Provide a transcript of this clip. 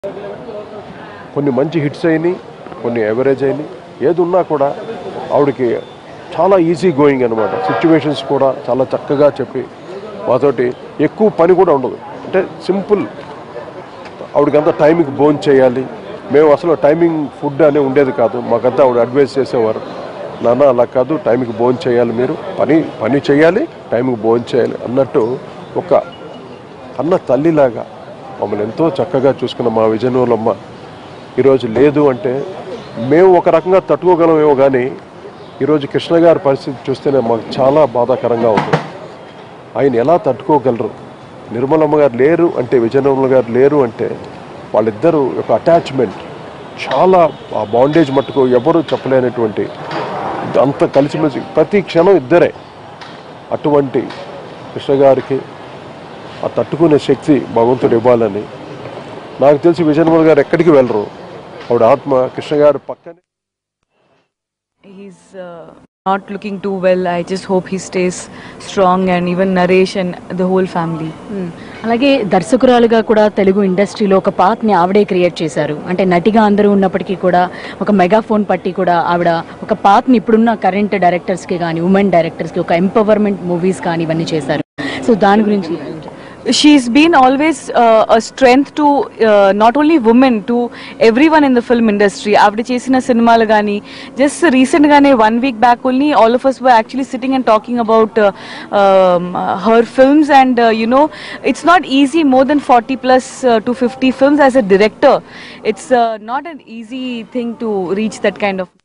కొన్ని మంచి హిట్స్ అయినాయి కొన్ని ఎవరేజ్ అయినాయి ఏది ఉన్నా కూడా ఆవిడకి చాలా ఈజీ గోయింగ్ అనమాట సిచ్యువేషన్స్ కూడా చాలా చక్కగా చెప్పి మాతోటి ఎక్కువ పని కూడా ఉండదు అంటే సింపుల్ ఆవిడకి అంతా టైంకి భోజనం చేయాలి మేము అసలు టైమింగ్ ఫుడ్ అని ఉండేది కాదు మాకంతా ఆవిడ అడ్వైస్ చేసేవారు నాన్న అలా కాదు టైంకి భోజనం చేయాలి మీరు పని పని చేయాలి టైంకి భోజనం చేయాలి అన్నట్టు ఒక అన్న తల్లిలాగా మమ్మల్ని ఎంతో చక్కగా చూసుకున్న మా విజయనగరమ్మ ఈరోజు లేదు అంటే మేము ఒక రకంగా తట్టుకోగలమేమో కానీ ఈరోజు కృష్ణ గారి పరిస్థితి చూస్తేనే మాకు చాలా బాధాకరంగా ఉంది ఆయన ఎలా తట్టుకోగలరు నిర్మలమ్మ గారు లేరు అంటే విజయనగరం గారు లేరు అంటే వాళ్ళిద్దరూ ఒక అటాచ్మెంట్ చాలా ఆ బాండేజ్ మట్టుకు ఎవరు చెప్పలేనటువంటి అంత కలిసిమెలిసి ప్రతి క్షణం ఇద్దరే అటువంటి కృష్ణ గారికి ఆ తట్టుకునే శక్తి భగవంతుడు ఇవ్వాలని నాకు తెలిసి విజయనగరం గారు ఎక్కడికి వెళ్ళరు ఆవిడ ఆత్మ కృష్ణ గారు పక్కనే He's uh, not looking too well. I just hope he stays strong and even Naresh and the whole family. మ్మ్. అలాగే దర్శకురాలుగా కూడా తెలుగు ఇండస్ట్రీలో ఒక పాత్ని ఆవిడే క్రియేట్ చేశారు అంటే నటిగా అందరూ ఉన్నప్పటికీ కూడా ఒక మెగాఫోన్ పట్టి కూడా ఆవిడ ఒక పాత్ని ఇప్పుడున్న కరెంట్ డైరెక్టర్స్కి కానీ ఉమెన్ డైరెక్టర్స్కి ఒక ఎంపవర్మెంట్ మూవీస్ కానీ ఇవన్నీ చేశారు సో దాని గురించి She's been always uh, a strength to uh, not only women, to everyone in the film industry. ఆవిడ చేసిన సినిమాలు కానీ జస్ట్ రీసెంట్గానే one week back only all of us were actually sitting and talking about her films and you know it's not easy more than forty plus to fifty films as a director. It's uh, not an easy thing to reach that kind of